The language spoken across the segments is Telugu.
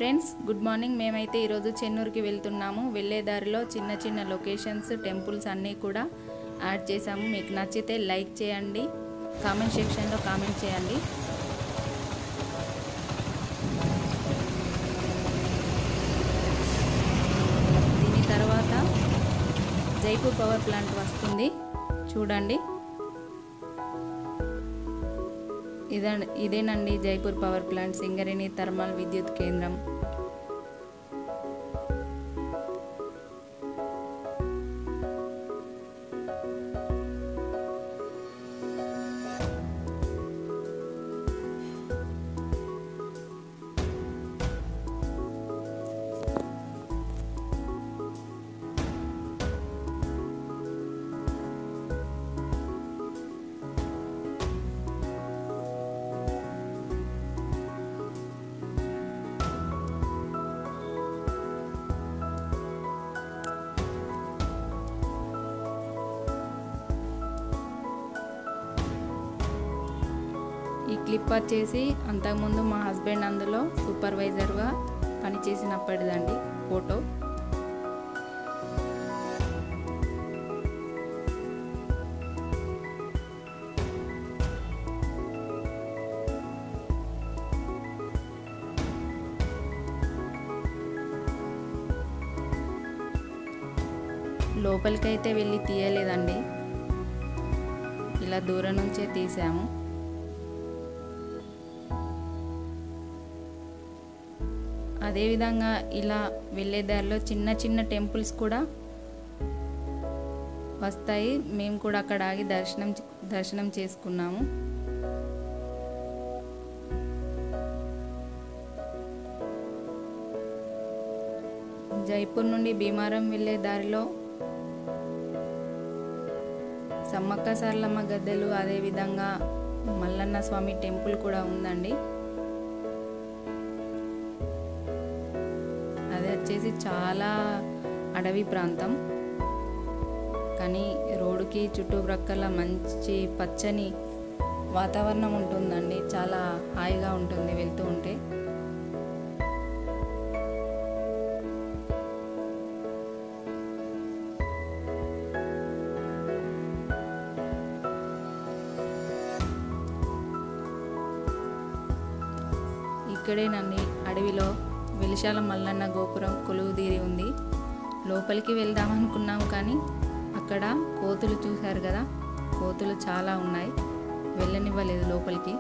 ఫ్రెండ్స్ గుడ్ మార్నింగ్ మేమైతే ఈరోజు చెన్నూరుకి వెళ్తున్నాము వెళ్ళే దారిలో చిన్న చిన్న లొకేషన్స్ టెంపుల్స్ అన్నీ కూడా యాడ్ చేసాము మీకు నచ్చితే లైక్ చేయండి కామెంట్ సెక్షన్లో కామెంట్ చేయండి దీని తర్వాత జైపూర్ పవర్ ప్లాంట్ వస్తుంది చూడండి ఇదే ఇదేనండి Jaipur power plant Singareni thermal విద్యుత్ కేంద్రం ఈ క్లిప్ వచ్చేసి అంతకుముందు మా హస్బెండ్ అందులో సూపర్వైజర్గా పనిచేసినప్పటిదండి ఫోటో లోపలికైతే వెళ్ళి తీయలేదండి ఇలా దూరం నుంచే తీసాము అదేవిధంగా ఇలా వెళ్ళే దారిలో చిన్న చిన్న టెంపుల్స్ కూడా వస్తాయి మేము కూడా అక్కడ ఆగి దర్శనం దర్శనం చేసుకున్నాము జైపూర్ నుండి భీమారం వెళ్ళే దారిలో సమ్మక్క సార్లమ్మ గద్దెలు అదేవిధంగా మల్లన్న స్వామి టెంపుల్ కూడా ఉందండి అది వచ్చేసి చాలా అడవి ప్రాంతం కానీ రోడ్డుకి చుట్టుప్రక్కల మంచి పచ్చని వాతావరణం ఉంటుందండి చాలా హాయిగా ఉంటుంది వెళ్తూ ఉంటే ఇక్కడేనండి అడవిలో వెలిశాల మల్లన్న గోపురం కొలువుదీరి ఉంది లోపలికి వెళ్దాం అనుకున్నాం కానీ అక్కడ కోతులు చూశారు కదా కోతులు చాలా ఉన్నాయి వెళ్ళనివ్వలేదు లోపలికి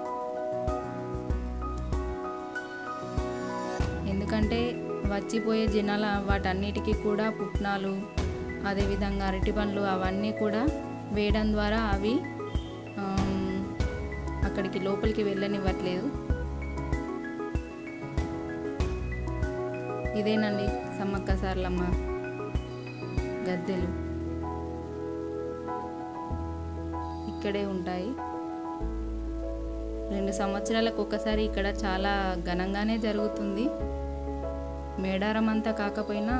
ఎందుకంటే వచ్చిపోయే జనాల వాటన్నిటికీ కూడా పుట్నాలు అదేవిధంగా అరటి పండ్లు అవన్నీ కూడా వేయడం ద్వారా అవి ఆమ్, అక్కడికి లోపలికి వెళ్ళనివ్వట్లేదు ఇదేనండి సమ్మక్క సార్లమ్మ గద్దెలు ఇక్కడే ఉంటాయి రెండు సంవత్సరాలకు ఒకసారి ఇక్కడ చాలా ఘనంగానే జరుగుతుంది మేడారం అంతా కాకపోయినా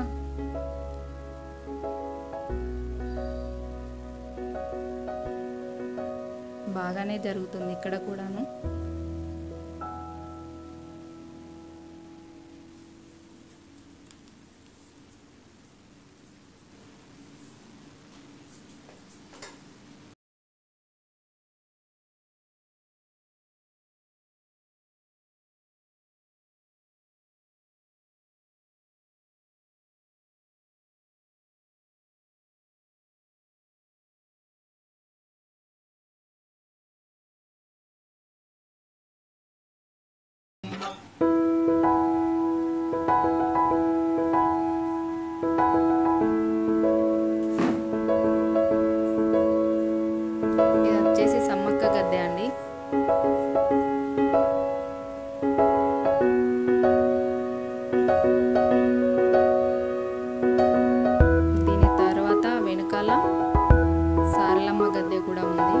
బాగానే జరుగుతుంది ఇక్కడ కూడాను ఇది వచ్చేసి సమ్మక్క గద్దె అండి దీని తర్వాత వెనకాల సారలమ్మ గద్దె కూడా ఉంది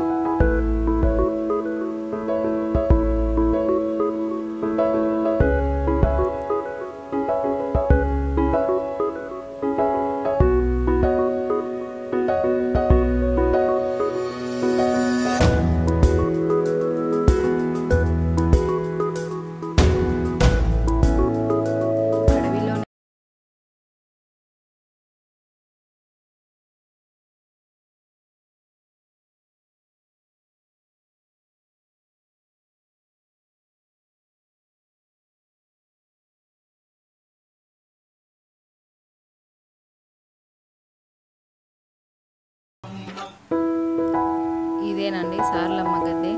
ఇదేనండి సార్లమ్మ గద్దె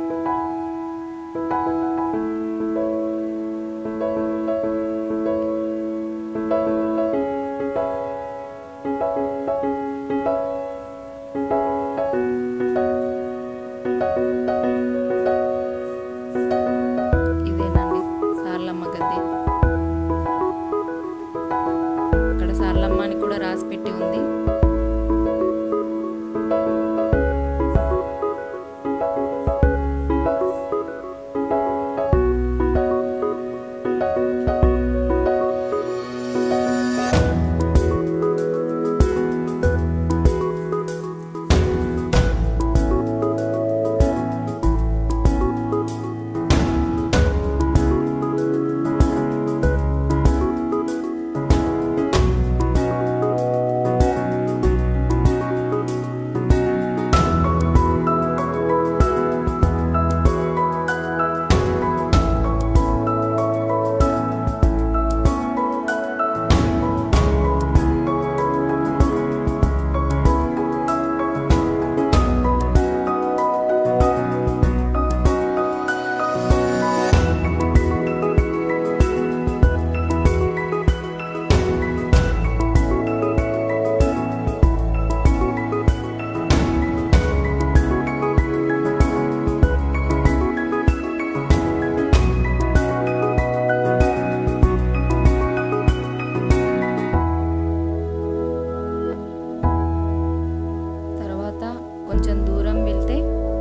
ఇదేనండి సార్లమ్మ గద్దె అక్కడ సార్లమ్మ అని కూడా రాసి పెట్టి ఉంది తర్వాత కొంచెం దూరం వెళ్తే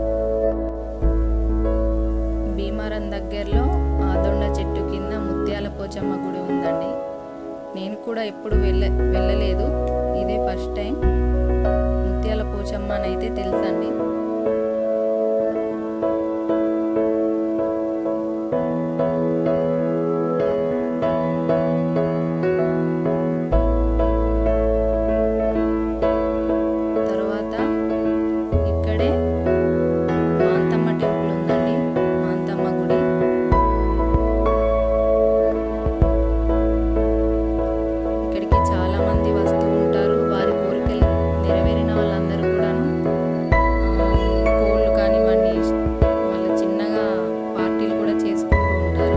భీమారం దగ్గరలో ఆదొండ చెట్టు కింద ముత్యాల పోచమ్మ గుడి ఉందండి నేను కూడా ఎప్పుడు వెళ్ళ వెళ్ళలేదు ఇదే ఫస్ట్ టైం ముత్యాల పోచమ్మ అని అయితే తెలుసండి తర్వాత ఇక్కడే మాంతమ్మ టెంపుల్ ఉందండి మాంతమ్మ గుడి ఇక్కడికి చాలా మంది వస్తూ ఉంటారు వారి కోరికలు నెరవేరిన వాళ్ళందరూ కూడాను ఆ, కోళ్ళు కానివ్వండి వాళ్ళ చిన్నగా పార్టీలు కూడా చేసుకుంటూ ఉంటారు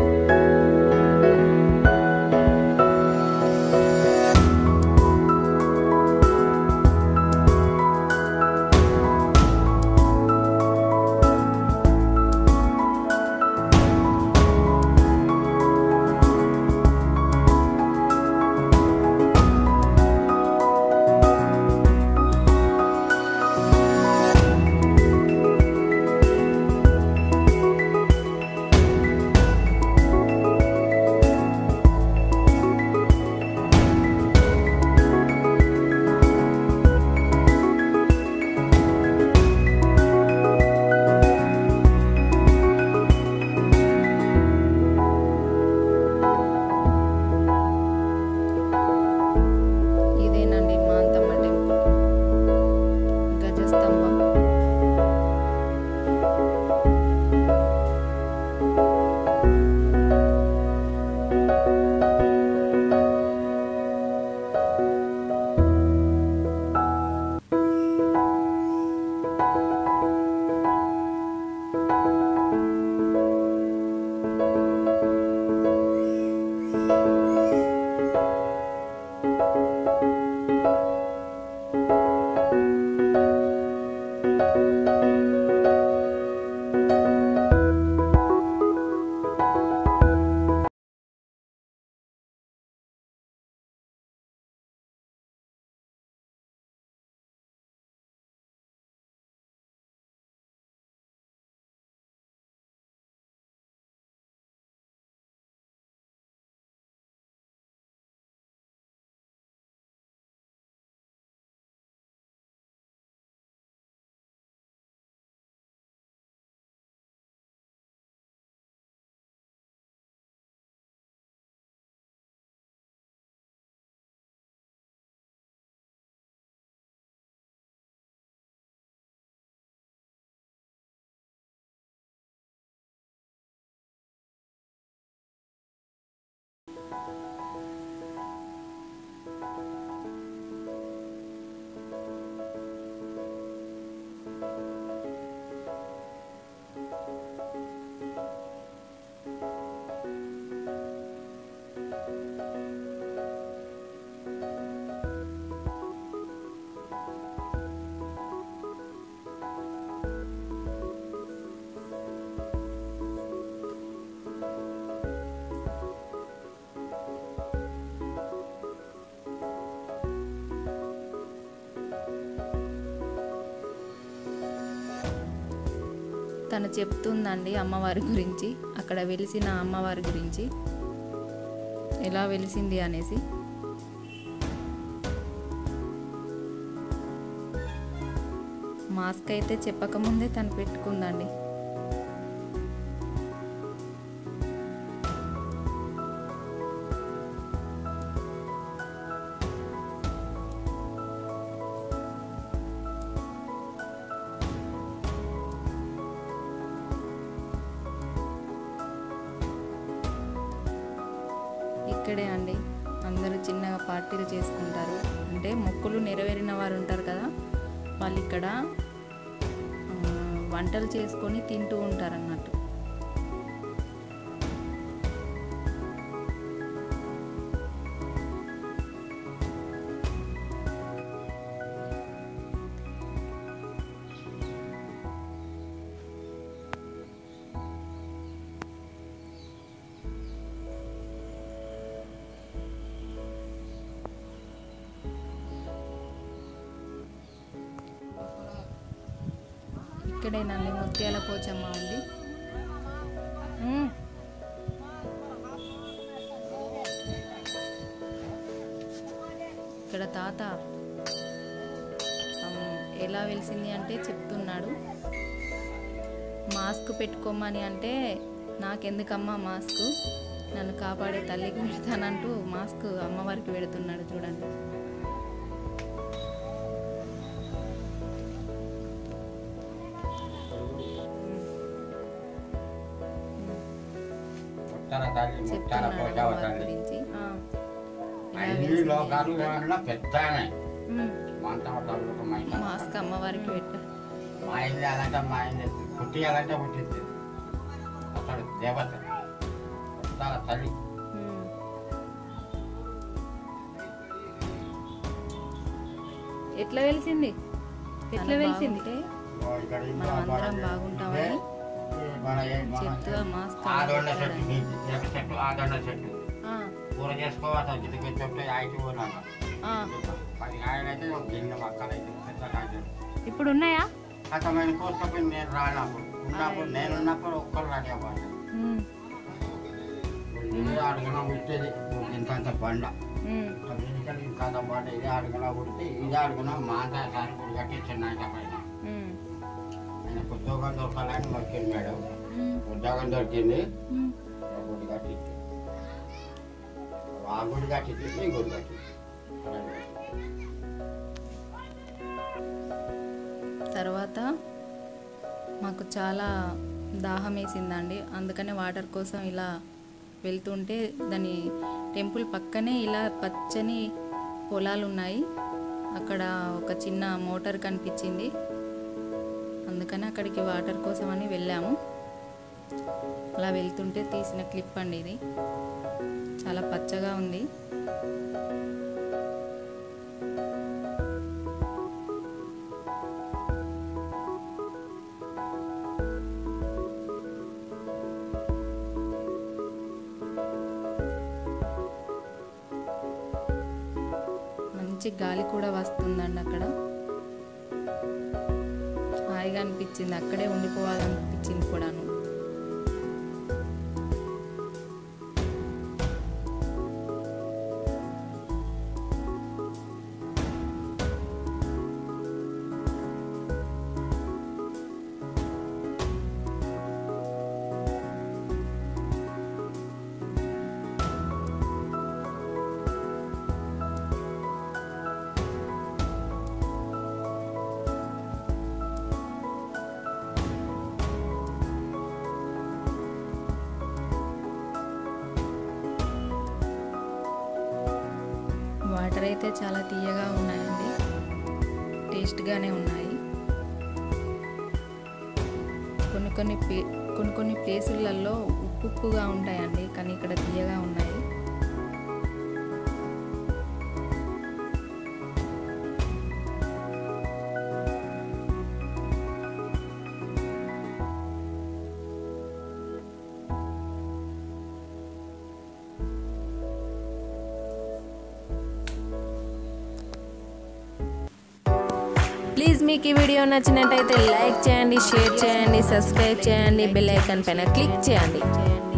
ఇదేనండి మాంతమ్మ టెంపుల్ గజస్తంభం తను చెప్తుందండి అమ్మవారి గురించి అక్కడ వెలిసిన అమ్మవారి గురించి ఎలా వెలిసింది అనేసి మాస్క్ అయితే చెప్పకముందే తను పెట్టుకుందండి ఇక్కడే అండి అందరూ చిన్నగా పార్టీలు చేసుకుంటారు అంటే మొక్కులు నెరవేరిన వారు ఉంటారు కదా వాళ్ళు ఇక్కడ ఆ, వంటలు చేసుకొని తింటూ ఉంటారు అన్నట్టు ఇక్కడేనండి ముత్యాల పోచమ్మ ఉంది మ్మ్. ఇక్కడ తాత సమ్ ఎలా వెలిసింది అంటే చెప్తున్నాడు మాస్క్ పెట్టుకోమని అంటే నాకెందుకమ్మా మాస్క్ నన్ను కాపాడే తల్లికి పెడతానంటూ మాస్క్ అమ్మవారికి పెడుతున్నాడు చూడండి ముత్తాల తల్లి ముత్తాల చెప్తున్నాడు పోషావ అమ్మవారి తల్లి గురించి ఆ, ఎలా అన్ని వెలిసింది లోకాలు అంటే, పెద్ద మ్మ్. మంత్రమైన మాస్క్ అమ్మవారికి పెట్ట మా ఇల్లు అలాంటి మా ఇల్లు పుట్టియాలంటే పుట్టింది అసలు దేవత ముత్తాల తల్లి మ్మ్. ఎట్లా వెలిసింది ఎట్లా వెలిసింది ఓ ఇక్కడ ఇంకో మనం అందరం మన- బాగుంటామని ఇదే, మన ఏ- మన చెప్తూ మాస్క్ ఆదొండ చెట్టు పెట్టాడండి. ఇది ఒక చెట్టు ఆదొండ చెట్టు ఆ, కూర చేసుకోవాలి గిన్నెకి చెట్టు ఆయికి పోనాను ఆ. పది కాయలు అయితే ఒక గిన్నె మక్కలు అయితే పెద్ద కాయలు ఇప్పుడు ఉన్నాయా అతమైన కోసుకపోయి నేను రానప్పుడు ఉన్నప్పుడు నేను ఉన్నప్పుడు ఒక్కరు రెడీ అవ్వాలి మ్మ్. ఇదే అడుగున పుట్టేది ఇంతంత బండ మ్మ్. అమెరికన్ ఇంతంత బండ ఇదే అడుగున పుడితే ఇదే అడుగున మాంతా సారి గుడి కట్టించాను ఆయన పైన మ్మ్. ఆయన ఉద్యోగం దొరకాలని మొక్కింది మేడం మ్మ్. ఉద్యోగం దొరికింది మ్మ్. ఆ గుడి కట్టించి ఆ గుడి కట్టించి ఈ గుడి కట్టించి తర్వాత మాకు చాలా దాహం వేసిందండి అందుకనే వాటర్ కోసం ఇలా వెళ్తుంటే దాని టెంపుల్ పక్కనే ఇలా పచ్చని పొలాలు ఉన్నాయి అక్కడ ఒక చిన్న మోటార్ కనిపించింది అందుకని అక్కడికి వాటర్ కోసం అని వెళ్ళాము అలా వెళ్తుంటే తీసిన క్లిప్ అండి ఇది చాలా పచ్చగా ఉంది మంచి గాలి కూడా వస్తుందండి అక్కడ హాయిగా అనిపించింది అక్కడే ఉండిపోవాలనిపించింది కూడాను వాటర్ అయితే చాలా తీయగా ఉన్నాయండి టేస్ట్గానే ఉన్నాయి కొన్ని కొన్ని ప్లే కొన్ని కొన్ని ప్లేసులలో ఉప్పు ఉప్పుగా ఉంటాయండి కానీ ఇక్కడ తీయగా ఉన్నాయి ప్లీజ్ మీకు ఈ వీడియో నచ్చినట్టయితే లైక్ చేయండి షేర్ చేయండి సబ్స్క్రైబ్ చేయండి బెల్ ఐకాన్ పైన క్లిక్ చేయండి